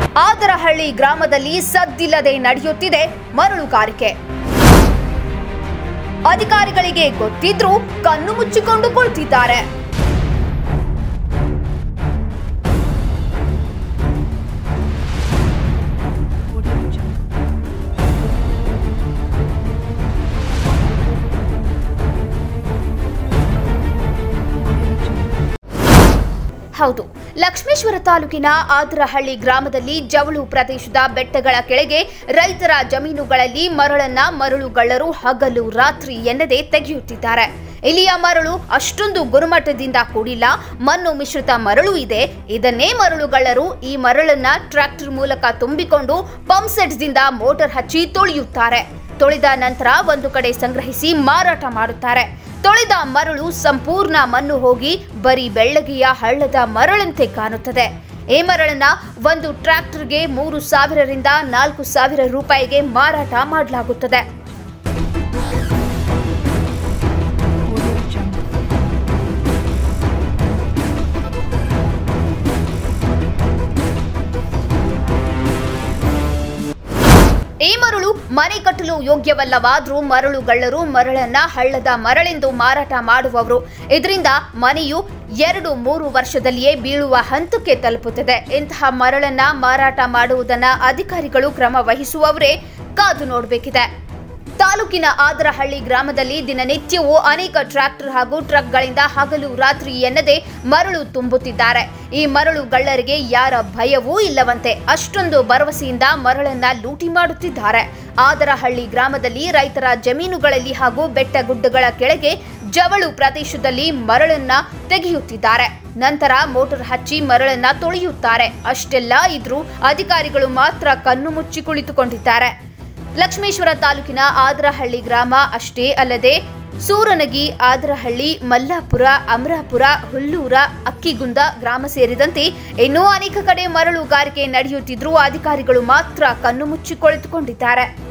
ಆದರಹಳ್ಳಿ ಗ್ರಾಮದಲ್ಲಿ ಸದ್ದಿಲ್ಲದೆ ನಡೆಯುತ್ತಿದೆ ಮರಳುಗಾರಿಕೆ ಅಧಿಕಾರಿಗಳಿಗೆ ಗೊತ್ತಿದ್ರೂ ಕಣ್ಣು ಮುಚ್ಚಿಕೊಂಡು ಕುಳಿತಿದ್ದಾರೆ ಹೌದು ಲಕ್ಷ್ಮೇಶ್ವರ ತಾಲೂಕಿನ ಆದರಹಳ್ಳಿ ಗ್ರಾಮದಲ್ಲಿ ಜವಳು ಪ್ರದೇಶದ ಬೆಟ್ಟಗಳ ಕೆಳಗೆ ರೈತರ ಜಮೀನುಗಳಲ್ಲಿ ಮರಳನ್ನ ಮರಳುಗಳ್ಳರು ಹಗಲು ರಾತ್ರಿ ಎನ್ನದೆ ತೆಗೆಯುತ್ತಿದ್ದಾರೆ ಇಲ್ಲಿಯ ಮರಳು ಅಷ್ಟೊಂದು ಗುಣಮಟ್ಟದಿಂದ ಕೂಡಿಲ್ಲ ಮಣ್ಣು ಮಿಶ್ರಿತ ಮರಳು ಇದೆ ಇದನ್ನೇ ಮರಳುಗಳ್ಳರು ಈ ಮರಳನ್ನ ಟ್ರ್ಯಾಕ್ಟರ್ ಮೂಲಕ ತುಂಬಿಕೊಂಡು ಪಂಪ್ ಸೆಟ್ದಿಂದ ಮೋಟಾರ್ ಹಚ್ಚಿ ತೊಳೆಯುತ್ತಾರೆ ತೊಳೆದ ನಂತರ ಒಂದು ಕಡೆ ಸಂಗ್ರಹಿಸಿ ಮಾರಾಟ ಮಾಡುತ್ತಾರೆ ತೊಳೆದ ಮರಳು ಸಂಪೂರ್ಣ ಮಣ್ಣು ಹೋಗಿ ಬರೀ ಬೆಳ್ಳಗೆಯ ಹಳ್ಳದ ಮರಳಂತೆ ಕಾಣುತ್ತದೆ ಈ ಮರಳನ್ನ ಒಂದು ಟ್ರ್ಯಾಕ್ಟರ್ಗೆ ಮೂರು ಸಾವಿರರಿಂದ ನಾಲ್ಕು ಸಾವಿರ ರೂಪಾಯಿಗೆ ಮಾರಾಟ ಮಾಡಲಾಗುತ್ತದೆ ಈ ಮರಳು ಮನೆ ಕಟ್ಟಲು ಯೋಗ್ಯವಲ್ಲವಾದ್ರೂ ಮರಳುಗಳ್ಳರು ಮರಳನ್ನ ಹಳ್ಳದ ಮರಳೆಂದು ಮಾರಾಟ ಮಾಡುವವರು ಇದರಿಂದ ಮನೆಯು ಎರಡು ಮೂರು ವರ್ಷದಲ್ಲಿಯೇ ಬೀಳುವ ಹಂತಕ್ಕೆ ತಲುಪುತ್ತದೆ ಇಂತಹ ಮರಳನ್ನ ಮಾರಾಟ ಮಾಡುವುದನ್ನ ಅಧಿಕಾರಿಗಳು ಕ್ರಮ ವಹಿಸುವವರೇ ಕಾದು ನೋಡಬೇಕಿದೆ ತಾಲೂಕಿನ ಆದರಹಳ್ಳಿ ಗ್ರಾಮದಲ್ಲಿ ದಿನನಿತ್ಯವೂ ಅನೇಕ ಟ್ರ್ಯಾಕ್ಟರ್ ಹಾಗೂ ಟ್ರಕ್ಗಳಿಂದ ಹಗಲು ರಾತ್ರಿ ಎನ್ನದೆ ಮರಳು ತುಂಬುತ್ತಿದ್ದಾರೆ ಈ ಮರಳು ಗಳ್ಳರಿಗೆ ಯಾರ ಭಯವೂ ಇಲ್ಲವಂತೆ ಅಷ್ಟೊಂದು ಭರವಸೆಯಿಂದ ಮರಳನ್ನ ಲೂಟಿ ಮಾಡುತ್ತಿದ್ದಾರೆ ಆದರಹಳ್ಳಿ ಗ್ರಾಮದಲ್ಲಿ ರೈತರ ಜಮೀನುಗಳಲ್ಲಿ ಹಾಗೂ ಬೆಟ್ಟ ಗುಡ್ಡಗಳ ಕೆಳಗೆ ಜವಳು ಪ್ರದೇಶದಲ್ಲಿ ಮರಳನ್ನ ತೆಗೆಯುತ್ತಿದ್ದಾರೆ ನಂತರ ಮೋಟಾರ್ ಹಚ್ಚಿ ಮರಳನ್ನ ತೊಳೆಯುತ್ತಾರೆ ಅಷ್ಟೆಲ್ಲ ಇದ್ರೂ ಅಧಿಕಾರಿಗಳು ಮಾತ್ರ ಕಣ್ಣು ಮುಚ್ಚಿ ಕುಳಿತುಕೊಂಡಿದ್ದಾರೆ ಲಕ್ಷ್ಮೇಶ್ವರ ತಾಲೂಕಿನ ಆದರಹಳ್ಳಿ ಗ್ರಾಮ ಅಷ್ಟೇ ಅಲ್ಲದೆ ಸೂರನಗಿ ಆದರಹಳ್ಳಿ ಮಲ್ಲಾಪುರ ಅಮರಾಪುರ ಹುಲ್ಲೂರ ಅಕ್ಕಿಗುಂದ ಗ್ರಾಮ ಸೇರಿದಂತೆ ಇನ್ನೂ ಅನೇಕ ಕಡೆ ಮರಳುಗಾರಿಕೆ ನಡೆಯುತ್ತಿದ್ರೂ ಅಧಿಕಾರಿಗಳು ಮಾತ್ರ ಕಣ್ಣು ಮುಚ್ಚಿ ಕುಳಿತುಕೊಂಡಿದ್ದಾರೆ